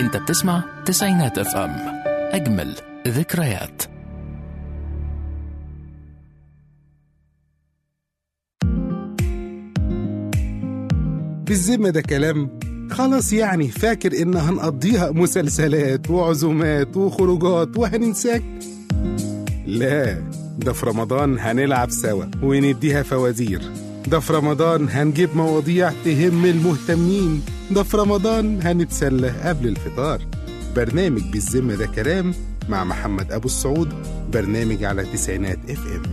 انت بتسمع تسعينات اف ام اجمل ذكريات بالذمة ده كلام خلاص يعني فاكر إن هنقضيها مسلسلات وعزومات وخروجات وهننساك لا ده في رمضان هنلعب سوا ونديها فوازير ده في رمضان هنجيب مواضيع تهم المهتمين ده في رمضان هنتسلى قبل الفطار برنامج بالذمة ده كلام مع محمد أبو السعود برنامج على تسعينات اف ام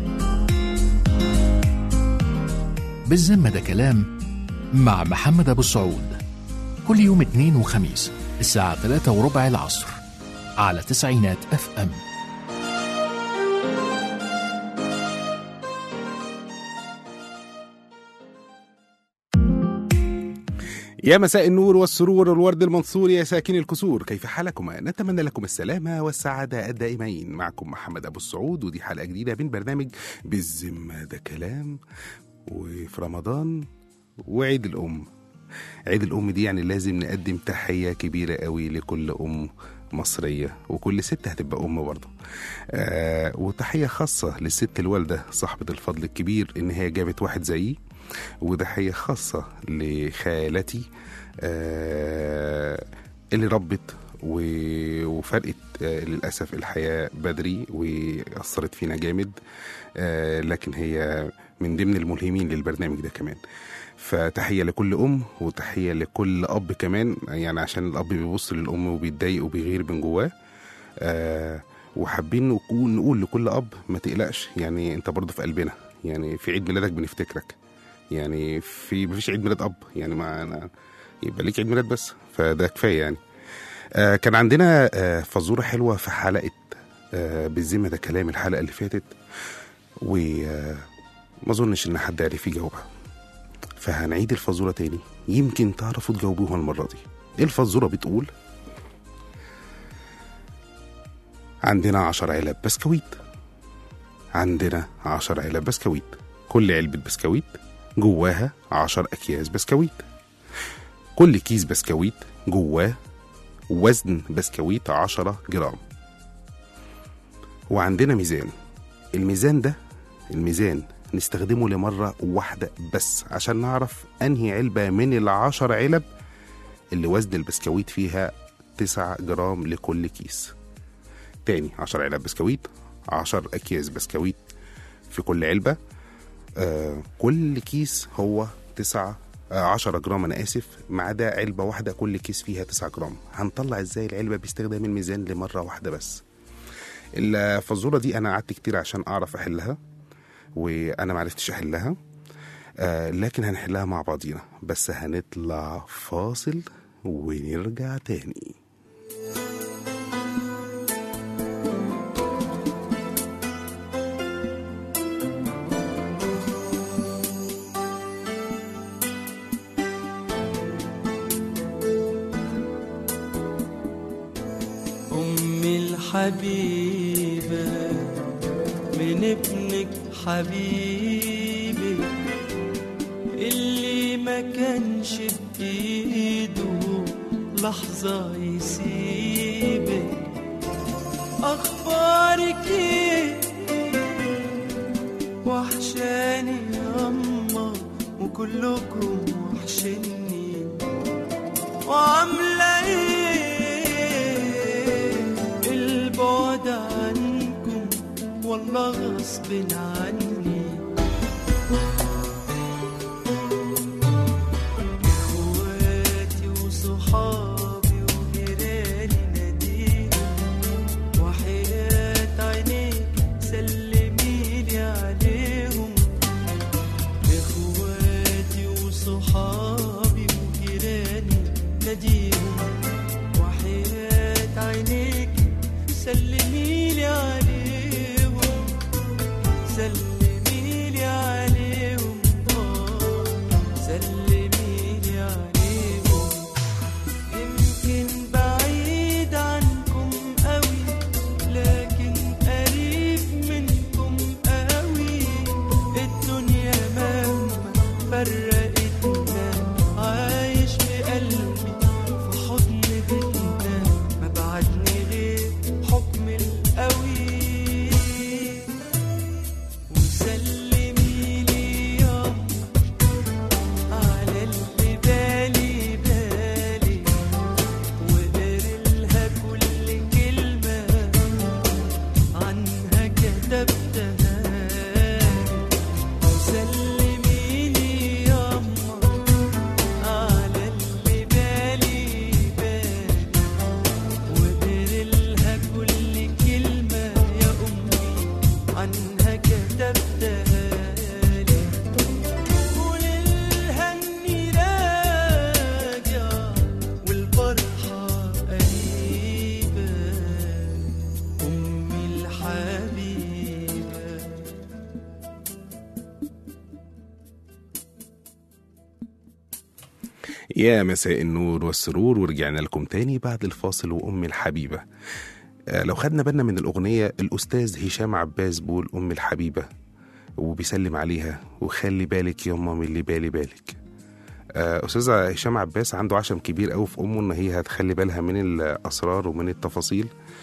بالذمة ده كلام مع محمد أبو السعود كل يوم اثنين وخميس الساعة 3 وربع العصر على تسعينات اف ام يا مساء النور والسرور والورد المنصور يا ساكن الكسور كيف حالكما نتمنى لكم السلامة والسعادة الدائمين معكم محمد أبو السعود ودي حلقة جديدة من برنامج بالذمة ده كلام وفي رمضان وعيد الأم عيد الأم دي يعني لازم نقدم تحية كبيرة قوي لكل أم مصرية وكل ست هتبقى أم برضه آه وتحية خاصة للست الوالدة صاحبة الفضل الكبير إن هي جابت واحد زيي وتحية خاصة لخالتي آه اللي ربت و- وفرقت آه للأسف الحياة بدري وأثرت فينا جامد آه لكن هي من ضمن الملهمين للبرنامج ده كمان فتحية لكل أم وتحية لكل أب كمان يعني عشان الأب بيبص للأم وبيتضايق وبيغير من جواه آه وحابين نكون نقول لكل أب ما تقلقش يعني أنت برضه في قلبنا يعني في عيد ميلادك بنفتكرك يعني في مفيش عيد ميلاد اب يعني ما أنا يبقى ليك عيد ميلاد بس فده كفايه يعني آه كان عندنا آه فزوره حلوه في حلقه آه بالذمه ده كلام الحلقه اللي فاتت وما اظنش ان حد عرف يجاوبها فهنعيد الفزوره تاني يمكن تعرفوا تجاوبوها المره دي الفزوره بتقول عندنا عشر علب بسكويت عندنا عشر علب بسكويت كل علبة بسكويت جواها عشر أكياس بسكويت كل كيس بسكويت جواه وزن بسكويت عشرة جرام وعندنا ميزان الميزان ده الميزان نستخدمه لمرة واحدة بس عشان نعرف أنهي علبة من العشر علب اللي وزن البسكويت فيها تسعة جرام لكل كيس تاني عشر علب بسكويت عشر أكياس بسكويت في كل علبة آه كل كيس هو تسعة آه عشرة جرام أنا آسف ما عدا علبة واحدة كل كيس فيها تسعة جرام هنطلع إزاي العلبة باستخدام الميزان لمرة واحدة بس الفزورة دي أنا قعدت كتير عشان أعرف أحلها وأنا معرفتش أحلها آه لكن هنحلها مع بعضينا بس هنطلع فاصل ونرجع تاني أمي الحبيبة من ابنك حبيبي اللي ما كانش بإيده لحظة يسيبك أخبارك إيه وحشاني ياما وكلكم وحشني وعاملة ايه البعد عنكم والله غصب عني اخواتي وصحابي وجيراني ناديني وحياة عينيك سلميلي عليهم اخواتي وصحابي وجيراني ناديهم وحياة عينيك سلميلي عليهم سلميلي عليهم آه، سلميلي عليهم يمكن بعيد عنكم قوي لكن قريب منكم قوي الدنيا مهما فرقتنا عايش في قلبي في حضن بيتنا يا مساء النور والسرور ورجعنا لكم تاني بعد الفاصل وأمي الحبيبة آه، لو خدنا بالنا من الأغنية الأستاذ هشام عباس بيقول أمي الحبيبة وبيسلم عليها وخلي بالك يما من اللي بالي بالك آه، أستاذ هشام عباس عنده عشم كبير قوي في أمه إن هي هتخلي بالها من الأسرار ومن التفاصيل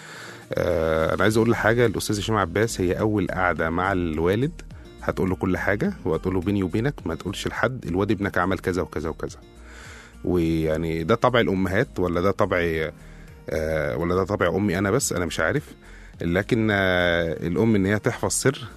آه، أنا عايز أقول حاجة الأستاذ هشام عباس هي أول قعدة مع الوالد هتقول له كل حاجة وهتقول له بيني وبينك ما تقولش لحد الواد ابنك عمل كذا وكذا وكذا ويعني ده طبع الامهات ولا ده طبع آه، ولا ده طبع امي انا بس انا مش عارف لكن آه، الام ان هي تحفظ سر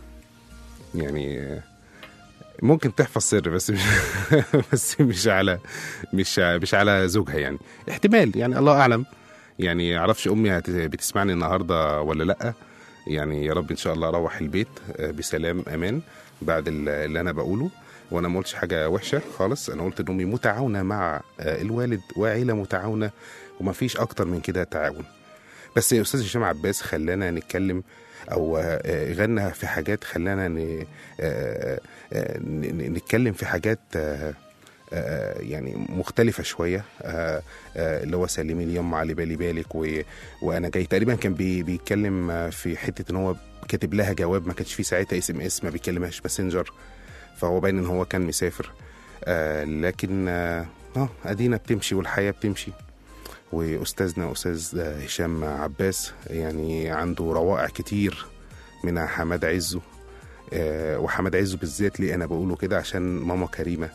يعني آه، ممكن تحفظ سر بس مش بس مش على مش مش على زوجها يعني احتمال يعني الله اعلم يعني اعرفش امي هت- بتسمعني النهارده ولا لا يعني يا رب ان شاء الله اروح البيت آه، بسلام امان بعد ال- اللي انا بقوله وانا ما قلتش حاجه وحشه خالص انا قلت ان امي متعاونه مع آه، الوالد وعيله متعاونه وما فيش اكتر من كده تعاون بس يا استاذ هشام عباس خلانا نتكلم او آه، آه، غنى في حاجات خلانا ن- آه، آه، ن- ن- نتكلم في حاجات آه، آه، يعني مختلفة شوية آه، آه، اللي هو سلمي لي يما على بالي بالك و... وأنا جاي تقريبا كان بي... بيتكلم آه، في حتة إن هو كاتب لها جواب ما كانش فيه ساعتها اس ام اس ما بيكلمهاش ماسنجر فهو باين إن هو كان مسافر آه، لكن اه آه، ادينا بتمشي والحياه بتمشي واستاذنا استاذ هشام عباس يعني عنده روائع كتير منها حماد عزه آه، وحماد عزه بالذات ليه انا بقوله كده عشان ماما كريمه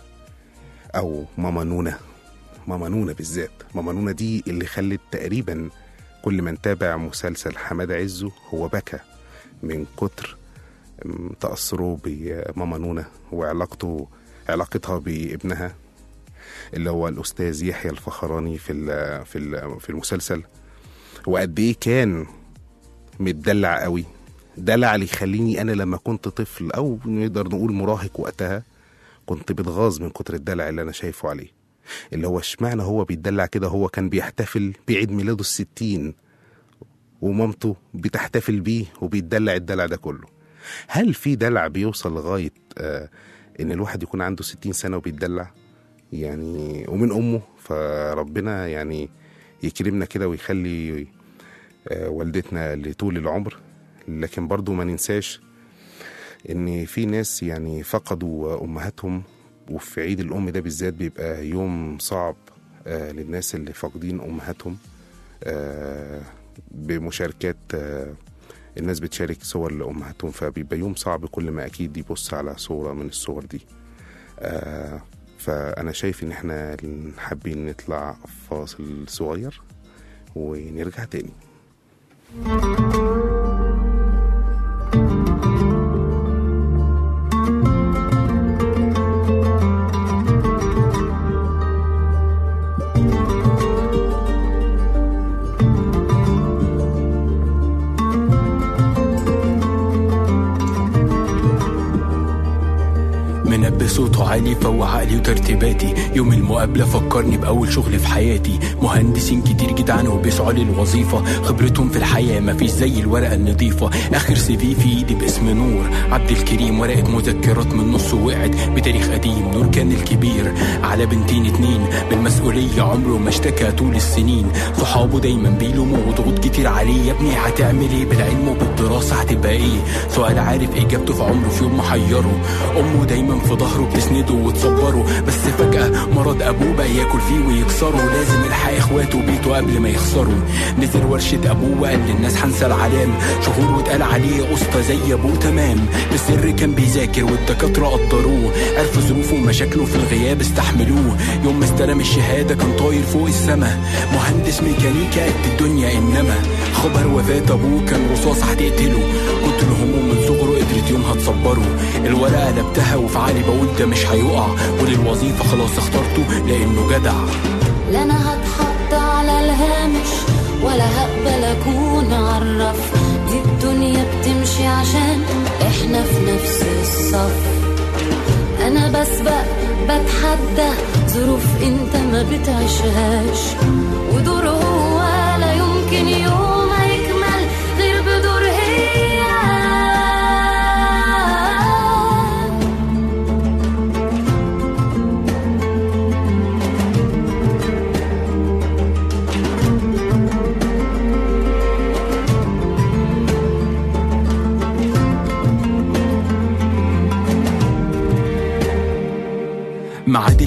او ماما نونا ماما نونا بالذات ماما نونا دي اللي خلت تقريبا كل من تابع مسلسل حماد عزه هو بكى من كتر م، تأثره بماما نونا وعلاقته علاقتها بابنها اللي هو الأستاذ يحيى الفخراني في ال- في ال- في المسلسل وقد إيه كان متدلع قوي دلع اللي يخليني أنا لما كنت طفل أو نقدر نقول مراهق وقتها كنت بتغاظ من كتر الدلع اللي أنا شايفه عليه اللي هو اشمعنى هو بيتدلع كده هو كان بيحتفل بعيد ميلاده الستين ومامته بتحتفل بيه وبيتدلع الدلع ده كله هل في دلع بيوصل لغاية آه إن الواحد يكون عنده ستين سنة وبيتدلع يعني ومن أمه فربنا يعني يكرمنا كده ويخلي آه والدتنا لطول العمر لكن برضو ما ننساش إن في ناس يعني فقدوا أمهاتهم وفي عيد الأم ده بالذات بيبقى يوم صعب آه للناس اللي فاقدين أمهاتهم آه بمشاركات آه الناس بتشارك صور لأمهاتهم فبيبقى يوم صعب كل ما أكيد يبص على صورة من الصور دي آه فأنا شايف إن إحنا حابين نطلع فاصل صغير ونرجع تاني منبه صوته عالي فوق عقلي وترتيباتي يوم المقابلة فكرني بأول شغل في حياتي مهندسين كتير جدعان وبيسعوا للوظيفة خبرتهم في الحياة مفيش زي الورقة النظيفة آخر سي في في إيدي باسم نور عبد الكريم ورقة مذكرات من نص وقعت بتاريخ قديم نور كان الكبير على بنتين اتنين بالمسؤولية عمره ما اشتكى طول السنين صحابه دايما بيلوموا وضغوط كتير عليه يا ابني هتعمل ايه بالعلم وبالدراسة هتبقى ايه سؤال عارف اجابته في عمره في يوم محيره امه دايما في ظهره بتسنده وتصبره بس فجأة مرض ابوه بقى ياكل فيه ويكسره لازم يلحق اخواته بيته قبل ما يخسروا نزل ورشة ابوه وقال للناس هنسى العلام شهور واتقال عليه اسطى زي ابوه تمام بالسر كان بيذاكر والدكاترة قدروه عرفوا ظروفه ومشاكله في الغياب استحملوه يوم ما استلم الشهادة كان طاير فوق السما مهندس ميكانيكا قد الدنيا انما خبر وفاة ابوه كان رصاص هتقتله كتر همه من صغره قدرت يومها تصبره الورقة قلبتها وفي عقلي بقول ده مش هيقع وللوظيفة خلاص اخترته لانه جدع لا انا هتحط على الهامش ولا هقبل اكون عرف دي الدنيا بتمشي عشان احنا في نفس الصف انا بسبق بتحدى ظروف انت ما بتعيشهاش ودور هو لا يمكن يوم هيكمل غير بدور هي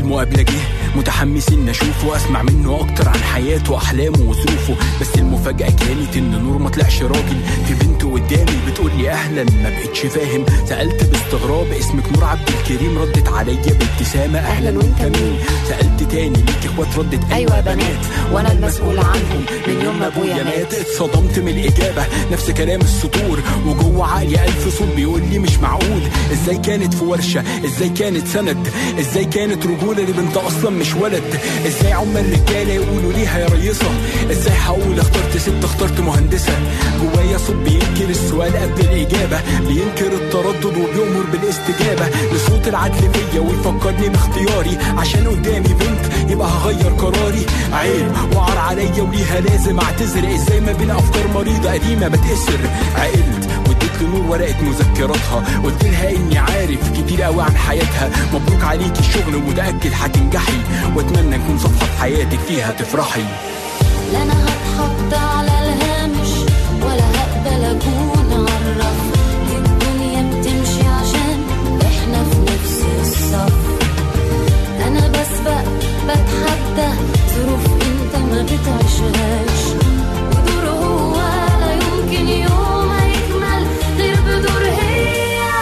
المقابلة جه متحمس ان اشوفه واسمع منه اكتر عن حياته واحلامه وظروفه بس المفاجأة كانت ان نور ما طلعش راجل في بنت قدامي بتقول لي اهلا ما بقتش فاهم سألت باستغراب اسمك نور عبد الكريم ردت عليا بابتسامة اهلا وانت مين سألت تاني ليك اخوات ردت أيوة بنات، وأنا المسؤول عنهم من يوم ما أبويا مات. اتصدمت من الإجابة نفس كلام السطور وجوه عقلي ألف صوت بيقول لي مش معقول إزاي كانت في ورشة إزاي كانت سند إزاي كانت رجولة لبنت أصلا مش ولد إزاي عم الرجالة يقولوا ليها يا ريصة إزاي هقول اخترت ست اخترت مهندسة جوايا صوت بينكر السؤال قبل الإجابة بينكر التردد وبيأمر بالاستجابة لصوت العدل فيا ويفكرني باختياري عشان قدامي بنت يبقى هغير قراري عيب وعر عليا وليها لازم اعتذر ازاي ما بين افكار مريضه قديمه بتأسر عقلت واديت لنور ورقه مذكراتها قلت لها اني عارف كتير قوي عن حياتها مبروك عليكي الشغل ومتاكد هتنجحي واتمنى نكون صفحه في حياتك فيها تفرحي لا انا هتحط على الهامش ولا هقبل اكون عالرف دي الدنيا بتمشي عشان احنا في نفس الصف انا بسبق بتحدى ظروف انت ما بتعيشهاش ودور هو لا يمكن يوم هيكمل غير بدور هي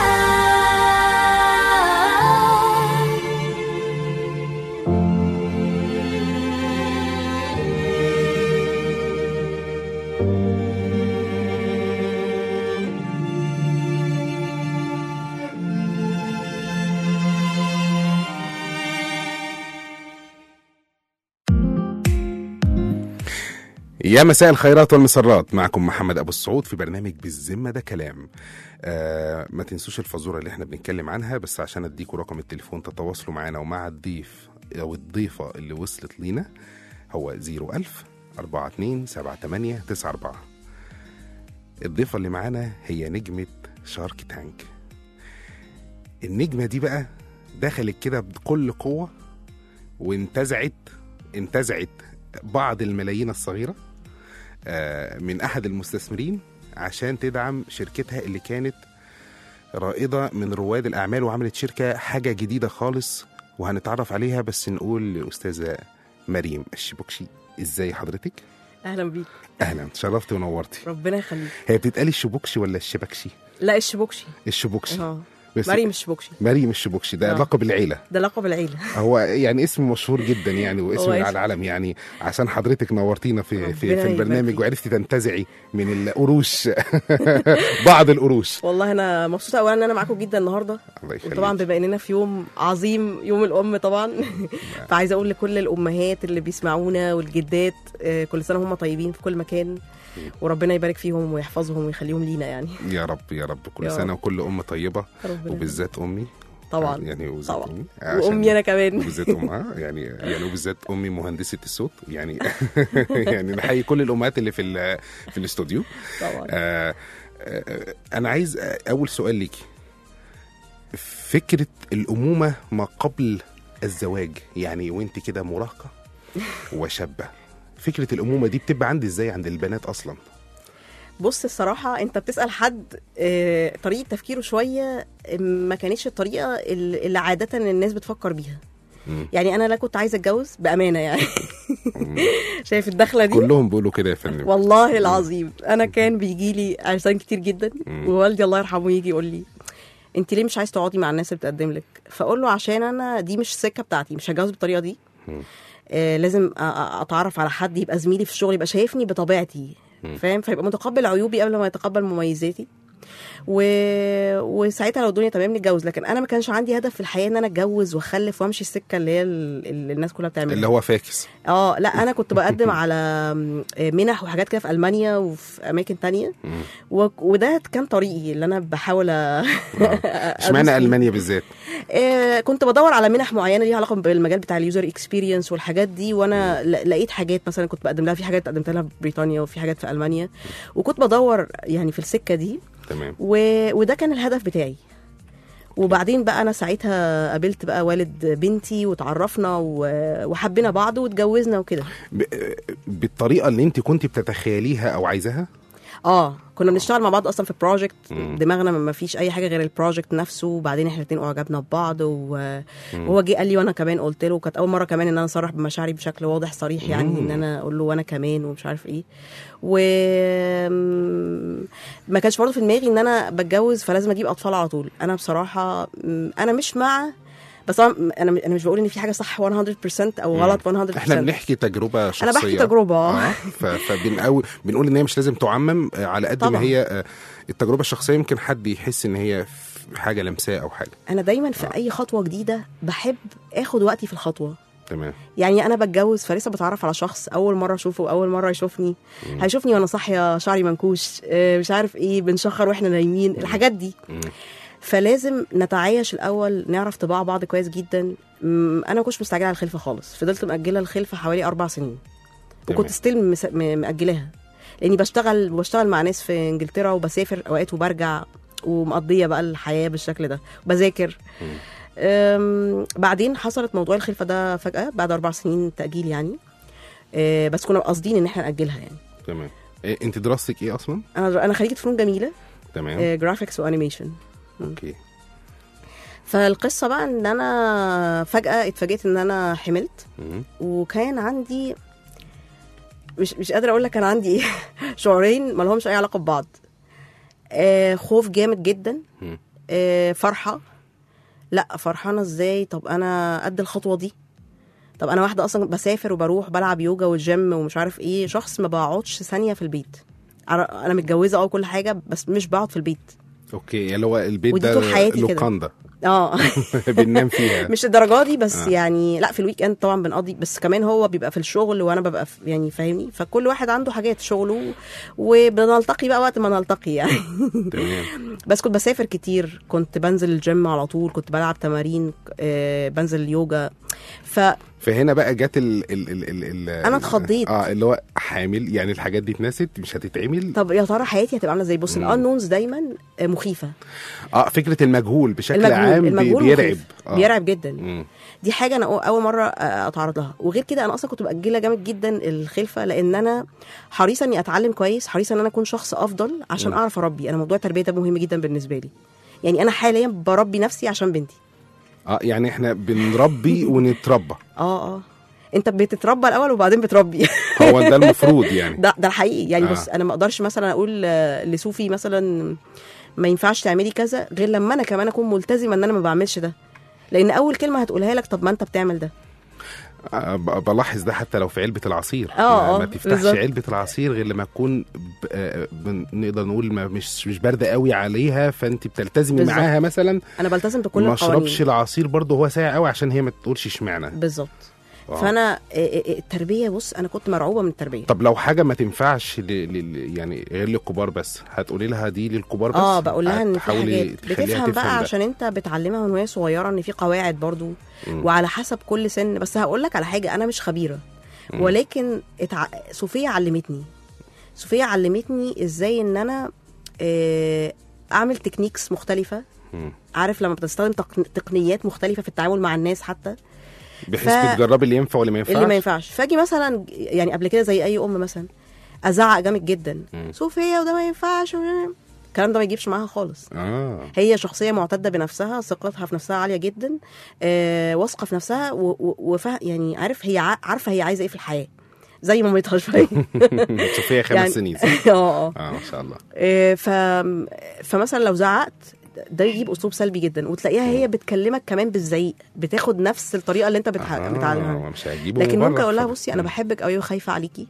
يا مساء الخيرات والمسرات معكم محمد ابو السعود في برنامج بالذمه ده كلام آه ما تنسوش الفازوره اللي احنا بنتكلم عنها بس عشان اديكوا رقم التليفون تتواصلوا معانا ومع الضيف او الضيفه اللي وصلت لينا هو 01000 42 78 94 الضيفه اللي معانا هي نجمه شارك تانك النجمه دي بقى دخلت كده بكل قوه وانتزعت انتزعت بعض الملايين الصغيره آه، من احد المستثمرين عشان تدعم شركتها اللي كانت رائده من رواد الاعمال وعملت شركه حاجه جديده خالص وهنتعرف عليها بس نقول لاستاذه مريم الشبكشي ازاي حضرتك اهلا بيك اهلا شرفت ونورتي ربنا يخليك هي بتتقال الشبكشي ولا الشبكشي لا الشبوكشي الشبكشي اه بس مريم الشبوكشي مريم الشبكشي ده آه. لقب العيله ده لقب العيله هو يعني اسم مشهور جدا يعني واسم هو على اسم. العالم يعني عشان حضرتك نورتينا في في, ربنا في يبارك البرنامج فيك. وعرفتي تنتزعي من القروش بعض القروش والله انا مبسوطه اولا ان انا معاكم جدا النهارده الله يخليك وطبعا بما اننا في يوم عظيم يوم الام طبعا فعايزه اقول لكل الامهات اللي بيسمعونا والجدات آه، كل سنه هم طيبين في كل مكان وربنا يبارك فيهم ويحفظهم ويخليهم لينا يعني يا رب يا رب كل يا سنه رب. وكل ام طيبه ربنا وبالذات امي طبعا يعني وبالذات طبعا امي عشان- وامي انا كمان وبالذات امها يعني يعني وبالذات امي مهندسه الصوت يعني يعني نحيي كل الامهات اللي في ال- في الاستوديو طبعا آه آه انا عايز آه، اول سؤال ليكي فكره الامومه ما قبل الزواج يعني وانت كده مراهقه وشابه فكره الامومه دي بتبقى عندي ازاي عند البنات اصلا بص الصراحة أنت بتسأل حد آه، طريقة تفكيره شوية آه، ما كانتش الطريقة اللي اللي عادة الناس بتفكر بيها مم. يعني أنا لا كنت عايزة أتجوز بأمانة يعني شايف الدخلة دي كلهم بيقولوا كده يا فندم والله العظيم أنا كان بيجي لي عرسان كتير جدا مم. ووالدي الله يرحمه يجي يقول لي أنت ليه مش عايز تقعدي مع الناس اللي بتقدم لك فأقول له عشان أنا دي مش السكة بتاعتي مش هتجوز بالطريقة دي مم. آه لازم أ- أ- اتعرف على حد يبقى زميلي في الشغل يبقى شايفني بطبيعتي مم. فاهم فيبقى متقبل عيوبي قبل ما يتقبل مميزاتي و... وساعتها لو الدنيا تمام نتجوز لكن انا ما كانش عندي هدف في الحياه ان انا اتجوز واخلف وامشي السكه اللي هي ال- اللي الناس كلها بتعملها اللي هو فاكس اه لا انا كنت بقدم على منح وحاجات كده في المانيا وفي اماكن تانية مم. و... وده كان طريقي اللي انا بحاول أ... اشمعنى فيه. المانيا بالذات آه، كنت بدور على منح معينه ليها علاقه بالمجال بتاع اليوزر اكسبيرينس والحاجات دي وانا ل- لقيت حاجات مثلا كنت بقدم لها في حاجات قدمت لها في بريطانيا وفي حاجات في المانيا وكنت بدور يعني في السكه دي تمام و... وده كان الهدف بتاعي وبعدين بقى انا ساعتها قابلت بقى والد بنتي وتعرفنا و... وحبينا بعض واتجوزنا وكده ب- بالطريقه اللي انت كنت بتتخيليها او عايزاها اه كنا بنشتغل مع بعض اصلا في بروجكت مم. دماغنا ما فيش اي حاجه غير البروجكت نفسه وبعدين احنا الاثنين اعجبنا ببعض و- وهو جه قال لي وانا كمان قلت له كانت اول مره كمان ان انا اصرح بمشاعري بشكل واضح صريح يعني مم. ان انا اقول له وانا كمان ومش عارف ايه و م- ما كانش برضه في دماغي ان انا بتجوز فلازم اجيب اطفال على طول انا بصراحه م- انا مش مع بس طبعاً انا انا مش بقول ان في حاجه صح 100% او غلط 100% احنا بنحكي تجربه شخصيه انا بحكي تجربه اه ف- فبنقول بنقول ان هي مش لازم تعمم آه، على قد ما طبعاً. هي آه، التجربه الشخصيه يمكن حد يحس ان هي في حاجه لمساه او حاجه انا دايما في اي خطوه جديده بحب اخد وقتي في الخطوه تمام يعني انا بتجوز فلسه بتعرف على شخص اول مره اشوفه اول مره يشوفني هيشوفني وانا صاحيه شعري منكوش آه، مش عارف ايه بنشخر واحنا نايمين الحاجات دي مم. فلازم نتعايش الاول نعرف طباع بعض كويس جدا م، انا ما كنتش مستعجله على الخلفه خالص فضلت مأجله الخلفه حوالي اربع سنين تمام. وكنت ستيل مس- م- مأجلاها لاني بشتغل وبشتغل مع ناس في انجلترا وبسافر اوقات وبرجع ومقضيه بقى الحياه بالشكل ده وبذاكر أم، بعدين حصلت موضوع الخلفه ده فجاه بعد اربع سنين تاجيل يعني أه، بس كنا قاصدين ان احنا ناجلها يعني تمام إيه انت دراستك ايه اصلا انا انا خريجه فنون جميله تمام جرافيكس وانيميشن اوكي فالقصه بقى ان انا فجاه اتفاجئت ان انا حملت مم. وكان عندي مش مش قادره اقول لك كان عندي ايه شعورين ما لهمش اي علاقه ببعض آه خوف جامد جدا مم. آه فرحه لا فرحانه ازاي طب انا قد الخطوه دي طب انا واحده اصلا بسافر وبروح بلعب يوجا والجيم ومش عارف ايه شخص ما بقعدش ثانيه في البيت انا أنا متجوزه اه كل حاجه بس مش بقعد في البيت اوكي اللي هو البيت ودي ده طول حياتي كده. لوكاندا اه بننام فيها مش الدرجه دي بس آه. آه. يعني لا في الويك اند طبعا بنقضي بس كمان هو بيبقى في الشغل وانا ببقى في يعني فاهمني فكل واحد عنده حاجات شغله وبنلتقي بقى وقت ما نلتقي يعني تمام بس كنت بسافر كتير كنت بنزل الجيم على طول كنت بلعب تمارين آه بنزل اليوجا ف فهنا بقى جت ال ال ال ال ال أنا اتخضيت. اه اللي هو حامل يعني الحاجات دي اتنست مش هتتعمل طب يا ترى حياتي هتبقى عامله ازاي بص مم. الانونز دايما آه، مخيفه اه فكره المجهول بشكل المجهول عام بي- المجهول بيرعب مخيف. بيرعب جدا مم. دي حاجه انا اول مره آه، اتعرض لها وغير كده انا اصلا كنت مأجله جامد جدا الخلفه لان انا حريصه اني اتعلم كويس حريصه ان انا اكون شخص افضل عشان مم. اعرف اربي انا موضوع التربيه ده مهم جدا بالنسبه لي يعني انا حاليا بربي نفسي عشان بنتي اه يعني احنا بنربي ونتربى اه اه انت بتتربى الاول وبعدين بتربي هو ده المفروض يعني ده ده الحقيقي يعني آه. آه. بص انا ما اقدرش مثلا اقول آه، لسوفي مثلا ما ينفعش تعملي كذا غير لما انا كمان اكون ملتزمه ان انا ما بعملش ده لان اول كلمه هتقولها لك طب ما انت بتعمل ده آه، ب- بلاحظ ده حتى لو في علبة العصير آه، ما, آه، ما تفتحش بالظبط. علبة العصير غير لما تكون ب- آه، بن- نقدر نقول ما مش مش باردة قوي عليها فانت بتلتزمي بالظبط. معاها مثلا انا بلتزم بكل ما القوانين اشربش العصير برضه هو ساقع قوي عشان هي ما تقولش اشمعنى بالظبط آه. فانا آه، آه، التربيه بص انا كنت مرعوبه من التربيه طب لو حاجة ما تنفعش ل... ل... يعني غير للكبار بس هتقولي لها دي للكبار بس اه بقول لها ان في هتحاولي حاجات تخليها بتفهم بقى ده. عشان انت بتعلمها من وهي صغيره ان في قواعد برضو مم. وعلى حسب كل سن بس هقول لك على حاجه انا مش خبيره مم. ولكن اتع... صوفيا علمتني صوفيا علمتني ازاي ان انا آه، اعمل تكنيكس مختلفه مم. عارف لما بتستخدم تقن- تقنيات مختلفه في التعامل مع الناس حتى بحيث ف- تجربي اللي ينفع واللي ما ينفعش اللي ما ينفعش فاجي مثلا يعني قبل كده زي اي ام مثلا ازعق جامد جدا مم. صوفيا وده ما ينفعش الكلام ده ما يجيبش معاها خالص اه هي شخصيه معتده بنفسها ثقتها في نفسها عاليه جدا آه، واثقه في نفسها و- و- وفا يعني عارف هي ع- عارفه هي عايزه ايه في الحياه زي مامتها شويه صوفيا خمس يعني- سنين اه اه اه ما شاء الله آه، ف فمثلا لو زعقت ده يجيب اسلوب سلبي جدا وتلاقيها هي بتكلمك كمان بالزعيق بتاخد نفس الطريقه اللي انت بتح... آه بتعلمها مش هجيبه لكن من ممكن بره. اقول لها بصي انا مم. بحبك قوي وخايفه عليكي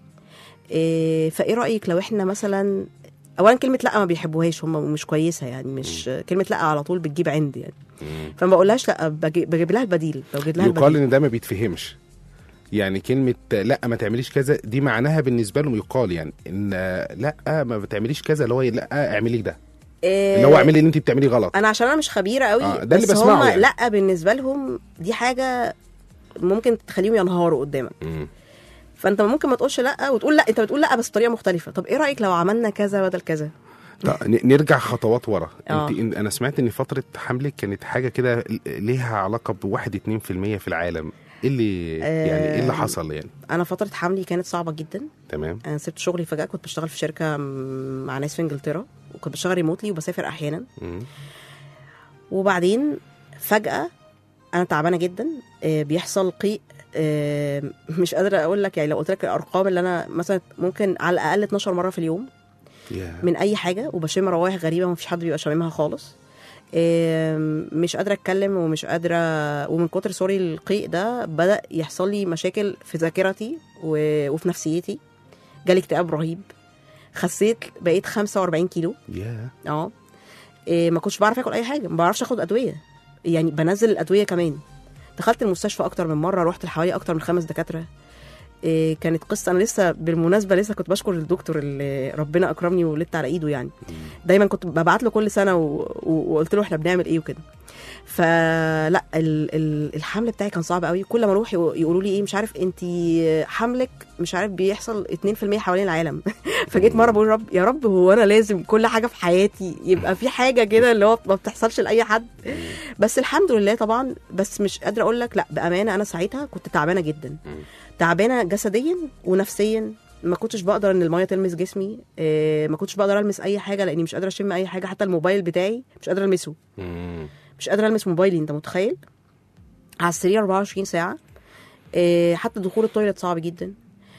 إيه فايه رايك لو احنا مثلا اولا كلمه لا ما بيحبوهاش هم مش كويسه يعني مش كلمه لا على طول بتجيب عند يعني مم. فما بقولهاش لا بجي- بجيب لها البديل بجيب لها يقال البديل ان ده ما بيتفهمش يعني كلمة لا ما تعمليش كذا دي معناها بالنسبة لهم يقال يعني ان لا ما بتعمليش كذا اللي هو لا اعملي ده إيه اللي هو اعملي اللي انت بتعمليه غلط انا عشان انا مش خبيره قوي آه، ده اللي بس بسمعه هم يعني. لا بالنسبه لهم دي حاجه ممكن تخليهم ينهاروا قدامك مم. فانت ممكن ما تقولش لا وتقول لا انت بتقول لا بس بطريقه مختلفه طب ايه رايك لو عملنا كذا بدل كذا طب ن- نرجع خطوات ورا آه. انت إن- انا سمعت ان فترة حملك كانت حاجة كده ل- ليها علاقة بواحد اتنين في المية في العالم ايه اللي يعني ايه اللي حصل يعني انا فتره حملي كانت صعبه جدا تمام انا سبت شغلي فجاه كنت بشتغل في شركه م- مع ناس في انجلترا وكنت بشتغل ريموتلي وبسافر احيانا مم. وبعدين فجاه انا تعبانه جدا آه، بيحصل قيء آه، مش قادره اقول لك يعني لو قلت لك الارقام اللي انا مثلا ممكن على الاقل 12 مره في اليوم يا. من اي حاجه وبشم روايح غريبه ما فيش حد بيبقى شاممها خالص آم، مش قادره اتكلم ومش قادره ومن كتر سوري القيء ده بدا يحصل لي مشاكل في ذاكرتي و- وفي نفسيتي جالي اكتئاب رهيب خسيت بقيت 45 كيلو يا اه إيه ما كنتش بعرف اكل اي حاجه ما بعرفش اخد ادويه يعني بنزل الادويه كمان دخلت المستشفى اكتر من مره رحت لحوالي اكتر من خمس دكاتره إيه كانت قصه انا لسه بالمناسبه لسه كنت بشكر الدكتور اللي ربنا اكرمني وولدت على ايده يعني دايما كنت ببعت له كل سنه و... و... وقلت له احنا بنعمل ايه وكده فلا ال... ال... الحمل بتاعي كان صعب قوي كل ما اروح يقو- يقولوا لي ايه مش عارف انت حملك مش عارف بيحصل 2% حوالين العالم فجيت مره بقول رب يا رب هو انا لازم كل حاجه في حياتي يبقى في حاجه كده اللي هو ما بتحصلش لاي حد بس الحمد لله طبعا بس مش قادره اقول لك لا بامانه انا ساعتها كنت تعبانه جدا تعبانه جسديا ونفسيا ما كنتش بقدر ان الميه تلمس جسمي إيه، ما كنتش بقدر المس اي حاجه لاني مش قادره اشم اي حاجه حتى الموبايل بتاعي مش قادره المسه مم. مش قادره المس موبايلي انت متخيل على السرير 24 ساعه إيه، حتى دخول التويلت صعب جدا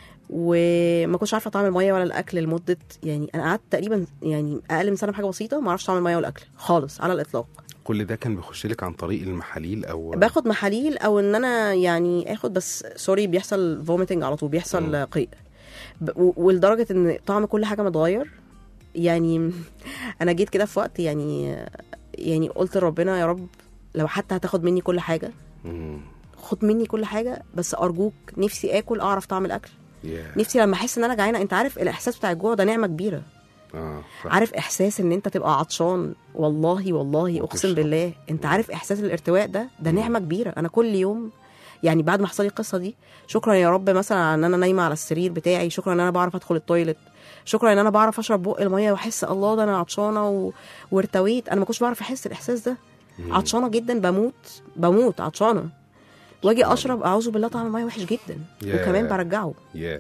وما كنتش عارفه طعم الميه ولا الاكل لمده يعني انا قعدت تقريبا يعني اقل من سنه بحاجه بسيطه ما اعرفش طعم الميه ولا الاكل خالص على الاطلاق كل ده كان بيخش لك عن طريق المحاليل او باخد محاليل او ان انا يعني اخد بس سوري بيحصل فوميتنج على طول بيحصل مم. قيء ب- و- ولدرجه ان طعم كل حاجه متغير يعني انا جيت كده في وقت يعني يعني قلت لربنا يا رب لو حتى هتاخد مني كل حاجه مم. خد مني كل حاجه بس ارجوك نفسي اكل اعرف طعم الاكل يا. نفسي لما احس ان انا جعانه انت عارف الاحساس بتاع الجوع ده نعمه كبيره اه صح. عارف احساس ان انت تبقى عطشان والله والله اقسم وتشرب. بالله انت عارف احساس الارتواء ده ده نعمه كبيره انا كل يوم يعني بعد ما حصل لي القصه دي شكرا يا رب مثلا على ان انا نايمه على السرير بتاعي شكرا ان انا بعرف ادخل التويلت شكرا ان انا بعرف اشرب بق الميه واحس الله ده انا عطشانه و... وارتويت انا ما كنتش بعرف احس الاحساس ده عطشانه جدا بموت بموت عطشانه واجي اشرب اعوذ بالله طعم الميه وحش جدا ياه. وكمان برجعه يا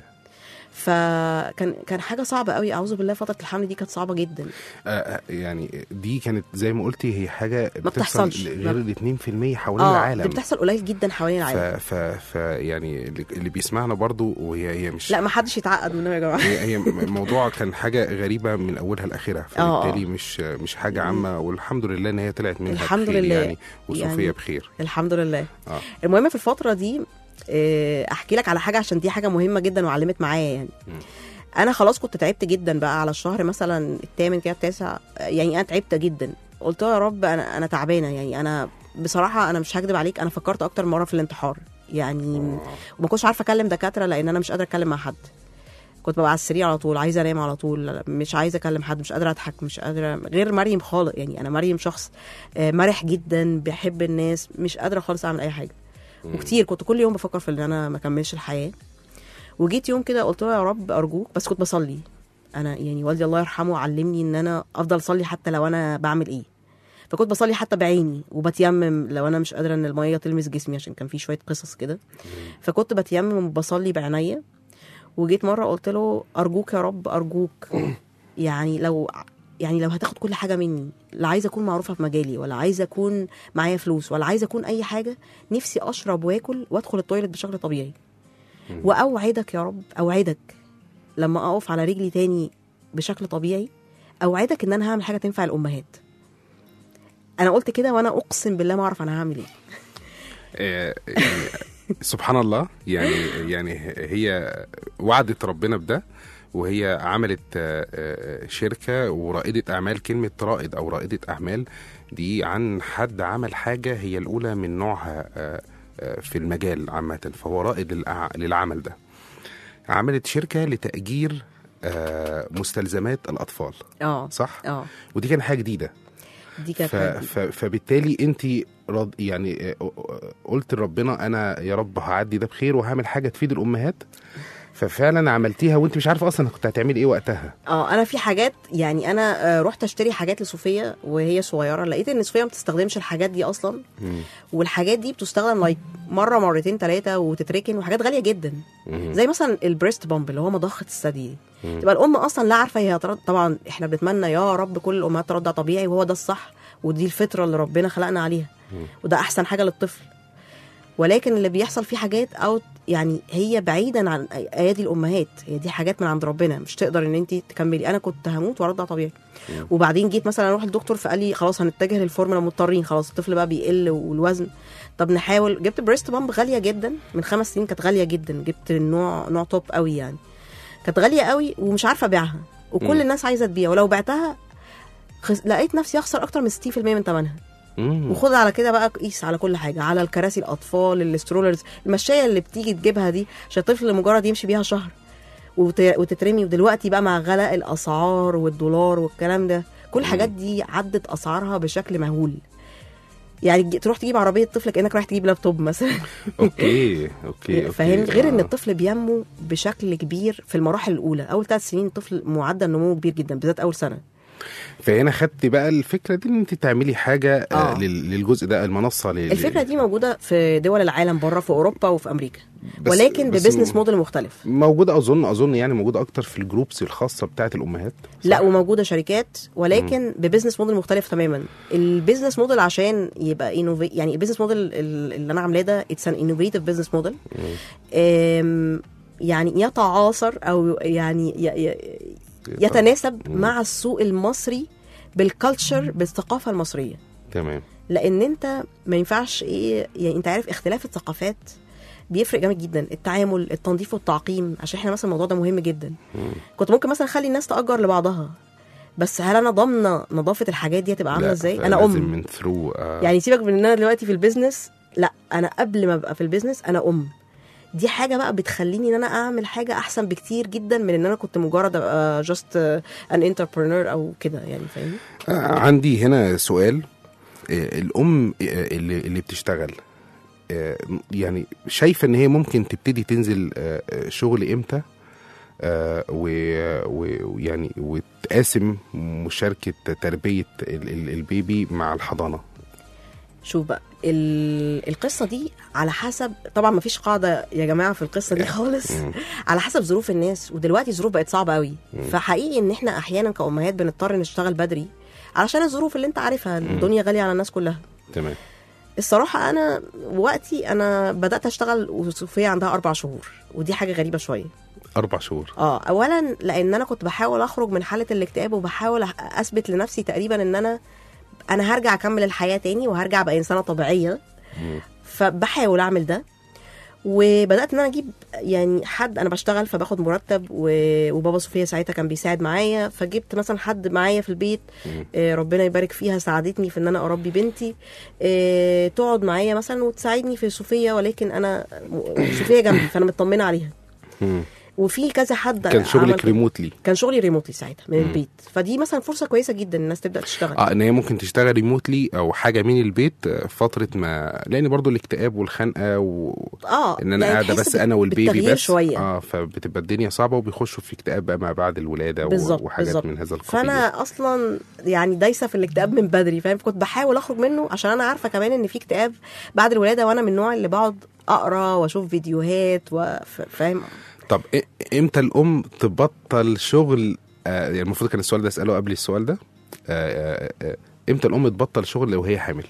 فكان كان حاجه صعبه قوي اعوذ بالله فتره الحمل دي كانت صعبه جدا آه، آه، يعني دي كانت زي ما قلتي هي حاجه ما بتحصل بتحصلش. غير ال 2% حوالين اه العالم دي بتحصل قليل جدا حوالين ف, العالم ف, ف يعني اللي- اللي بيسمعنا برضو وهي هي مش لا ما حدش يتعقد منه يا جماعه هي هي الموضوع كان حاجه غريبه من اولها لاخرها آه. فبالتالي مش مش حاجه عامه والحمد لله ان هي طلعت منها الحمد بخير لله. يعني وصوفيا يعني- بخير الحمد لله اه المهم في الفتره دي آه، احكي لك على حاجه عشان دي حاجه مهمه جدا وعلمت معايا يعني مم. انا خلاص كنت تعبت جدا بقى على الشهر مثلا الثامن كده التاسع آه، يعني انا تعبت جدا قلت له يا رب انا انا تعبانه يعني انا بصراحه انا مش هكدب عليك انا فكرت اكتر مره في الانتحار يعني وما كنتش عارفه اكلم دكاتره لان انا مش قادره اتكلم مع حد كنت ببقى على السرير على طول عايزه انام على طول مش عايزه اكلم حد مش قادره اضحك مش قادره غير مريم خالص يعني انا مريم شخص آه، مرح جدا بيحب الناس مش قادره خالص اعمل اي حاجه وكتير كنت كل يوم بفكر في ان انا ما اكملش الحياه وجيت يوم كده قلت له يا رب ارجوك بس كنت بصلي انا يعني والدي الله يرحمه علمني ان انا افضل اصلي حتى لو انا بعمل ايه فكنت بصلي حتى بعيني وبتيمم لو انا مش قادره ان الميه تلمس جسمي عشان كان في شويه قصص كده فكنت بتيمم وبصلي بعينيا وجيت مره قلت له ارجوك يا رب ارجوك يعني لو يعني لو هتاخد كل حاجه مني لا عايزه اكون معروفه في مجالي ولا عايزه اكون معايا فلوس ولا عايزه اكون اي حاجه نفسي اشرب واكل وادخل التويلت بشكل طبيعي واوعدك يا رب اوعدك لما اقف على رجلي تاني بشكل طبيعي اوعدك ان انا هعمل حاجه تنفع الامهات انا قلت كده وانا اقسم بالله ما اعرف انا هعمل ايه آه، يعني سبحان الله يعني يعني هي وعدت ربنا بده وهي عملت آه، آه، شركه ورائده اعمال كلمه رائد او رائده اعمال دي عن حد عمل حاجه هي الاولى من نوعها آه، آه، في المجال عامه فهو رائد للأع- للعمل ده عملت شركه لتاجير آه، مستلزمات الاطفال اه صح اه ودي كانت حاجه جديده دي كانت ف... حاجة. ف... فبالتالي انت رض... يعني آه، آه، قلت لربنا انا يا رب هعدي ده بخير وهعمل حاجه تفيد الامهات ففعلا عملتيها وانت مش عارفه اصلا كنت هتعملي ايه وقتها اه انا في حاجات يعني انا آه، رحت اشتري حاجات لصوفيا وهي صغيره لقيت ان صوفيا ما بتستخدمش الحاجات دي اصلا والحاجات دي بتستخدم لايك مره مرتين ثلاثه وتتركن وحاجات غاليه جدا زي مثلا البريست بامب اللي هو مضخه الثدي دي تبقى الام اصلا لا عارفه هي هترد طبعا احنا بنتمنى يا رب كل الامهات ترضع طبيعي وهو ده الصح ودي الفطره اللي ربنا خلقنا عليها وده احسن حاجه للطفل ولكن اللي بيحصل فيه حاجات او يعني هي بعيدا عن ايادي الامهات هي دي حاجات من عند ربنا مش تقدر ان انت تكملي انا كنت هموت وارضع طبيعي وبعدين جيت مثلا اروح للدكتور فقال لي خلاص هنتجه للفورمولا مضطرين خلاص الطفل بقى بيقل والوزن طب نحاول جبت بريست بامب غاليه جدا من خمس سنين كانت غاليه جدا جبت نوع نوع توب قوي يعني كانت غاليه قوي ومش عارفه ابيعها وكل مم. الناس عايزه تبيع ولو بعتها خس... لقيت نفسي اخسر اكتر من 60% من ثمنها مم. وخد على كده بقى قيس على كل حاجه على الكراسي الاطفال السترولرز المشايه اللي بتيجي تجيبها دي عشان الطفل مجرد يمشي بيها شهر وت... وتترمي ودلوقتي بقى مع غلاء الاسعار والدولار والكلام ده كل الحاجات دي عدت اسعارها بشكل مهول يعني تج- تروح تجيب عربيه طفل كانك رايح تجيب لابتوب مثلا اوكي اوكي اوكي فاهم غير ان آه. الطفل بينمو بشكل كبير في المراحل الاولى اول ثلاث سنين الطفل معدل نمو كبير جدا بالذات اول سنه فهنا خدتي بقى الفكره دي ان انت تعملي حاجه آه. آه. لل- للجزء ده المنصه لل... الفكره دي موجوده في دول العالم بره في اوروبا وفي امريكا بس- ولكن بس ببزنس م- موديل مختلف موجوده اظن اظن يعني موجوده اكتر في الجروبس الخاصه بتاعه الامهات لا صح؟ وموجوده شركات ولكن ببزنس موديل مختلف تماما البيزنس موديل عشان يبقى انوفي يعني البيزنس موديل ال- اللي انا عاملاه ده اتس ان انوفيتيف بزنس موديل يعني يتعاصر او يعني ي- ي- يتناسب مع السوق المصري بالكالتشر بالثقافه المصريه تمام لان انت ما ينفعش ايه يعني انت عارف اختلاف الثقافات بيفرق جامد جدا التعامل التنظيف والتعقيم عشان احنا مثلا الموضوع ده مهم جدا كنت ممكن مثلا اخلي الناس تاجر لبعضها بس هل انا ضامنه نظافه الحاجات دي هتبقى عامله لا، ازاي انا لازم ام من ثرو آه. يعني سيبك من ان انا دلوقتي في البيزنس لا انا قبل ما ابقى في البيزنس انا ام دي حاجه بقى بتخليني ان انا اعمل حاجه احسن بكتير جدا من ان انا كنت مجرد ابقى جاست ان انتربرنور او كده يعني فاهمني آه، عندي هنا سؤال آه، الام آه، اللي اللي بتشتغل آه، يعني شايفه ان هي ممكن تبتدي تنزل آه، آه، شغل امتى آه، و- و- ويعني وتقاسم مشاركه تربيه ال- ال- البيبي مع الحضانه شوف بقى ال- القصه دي على حسب طبعا ما فيش قاعده يا جماعه في القصه دي خالص على حسب ظروف الناس ودلوقتي الظروف بقت صعبه قوي فحقيقي ان احنا احيانا كامهات بنضطر نشتغل بدري علشان الظروف اللي انت عارفها الدنيا غاليه على الناس كلها تمام الصراحه انا وقتي انا بدات اشتغل وصوفيا عندها اربع شهور ودي حاجه غريبه شويه اربع شهور اه اولا لان انا كنت بحاول اخرج من حاله الاكتئاب وبحاول أح- اثبت لنفسي تقريبا ان انا انا هرجع اكمل الحياه تاني وهرجع ابقى انسانه طبيعيه فبحاول اعمل ده وبدات ان انا اجيب يعني حد انا بشتغل فباخد مرتب و- وبابا صوفيا ساعتها كان بيساعد معايا فجبت مثلا حد معايا في البيت آه، ربنا يبارك فيها ساعدتني في ان انا اربي بنتي آه، تقعد معايا مثلا وتساعدني في صوفيا ولكن انا صوفيا جنبي فانا مطمنه عليها مم. وفي كذا حد كان عمل شغلك كده. ريموتلي كان شغلي ريموتلي ساعتها من البيت فدي مثلا فرصه كويسه جدا الناس تبدا تشتغل اه ان هي ممكن تشتغل ريموتلي او حاجه من البيت آه، فتره ما لان برضو الاكتئاب والخنقه و... اه ان انا يعني قاعده تحس بس انا والبيبي بالتغيير بس شويه اه فبتبقى الدنيا صعبه وبيخشوا في اكتئاب بقى ما بعد الولاده و- بالظبط وحاجات بالظبط من هذا القبيل فانا اصلا يعني دايسه في الاكتئاب من بدري فاهم كنت بحاول اخرج منه عشان انا عارفه كمان ان في اكتئاب بعد الولاده وانا من النوع اللي بقعد اقرا واشوف فيديوهات وف- فاهم طب إ- امتى الام تبطل شغل آه يعني المفروض كان السؤال ده اساله قبل السؤال ده آه آه آه امتى الام تبطل شغل لو هي حامل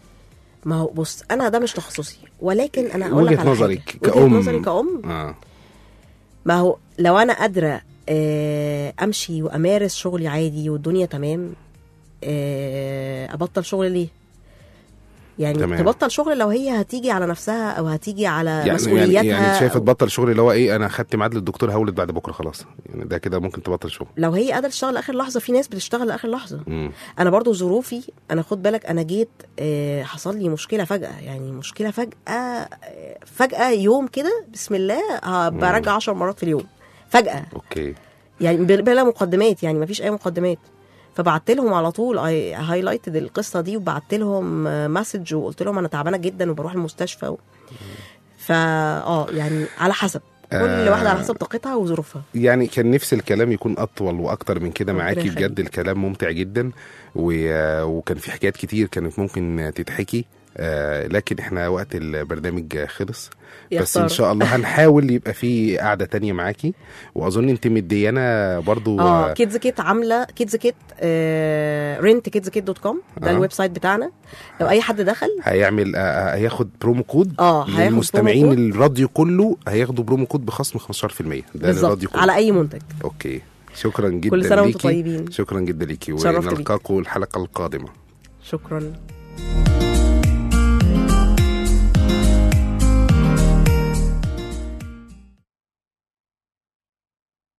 ما هو بص انا ده مش تخصصي ولكن انا هقول لك وجهه على نظرك حاجة. كأم وجهه نظري كأم اه ما هو لو انا قادره آه، امشي وامارس شغلي عادي والدنيا تمام آه، ابطل شغل ليه يعني تمام. تبطل شغل لو هي هتيجي على نفسها او هتيجي على يعني مسؤولياتها يعني يعني شايفه أو- تبطل شغل اللي هو ايه انا خدت ميعاد للدكتور هولد بعد بكره خلاص يعني ده كده ممكن تبطل شغل لو هي قادره تشتغل لاخر لحظه في ناس بتشتغل لاخر لحظه مم. انا برضو ظروفي انا خد بالك انا جيت آه، حصل لي مشكله فجاه يعني مشكله فجاه آه، فجاه يوم كده بسم الله آه، برجع عشر مرات في اليوم فجاه اوكي يعني بل- بلا مقدمات يعني ما فيش اي مقدمات فبعت لهم على طول هايلايتد القصه دي وبعت لهم مسج وقلت لهم انا تعبانه جدا وبروح المستشفى و... فا اه يعني على حسب كل آه. واحده على حسب طاقتها وظروفها يعني كان نفسي الكلام يكون اطول واكتر من كده ربنا معاكي يخليك. بجد الكلام ممتع جدا و... وكان في حكايات كتير كانت ممكن تتحكي آه لكن احنا وقت البرنامج خلص يا بس ان خسارة. شاء الله هنحاول يبقى في قعده تانية معاكي واظن انت مديانا برضو اه كيدز كيت عامله كيدز كيت رنت كيدز كيت دوت كوم ده آه. الويب سايت بتاعنا لو اي حد دخل هيعمل آه، هياخد برومو كود اه هياخد للمستمعين برومو كود. الراديو كله هياخدوا برومو كود بخصم 15% ده بالظبط للراديو كله على اي منتج اوكي شكرا جدا كل سنة وانتم ليكي. طيبين. شكرا جدا ليكي اتشرفت بيك. ونلقاكم الحلقه القادمه شكرا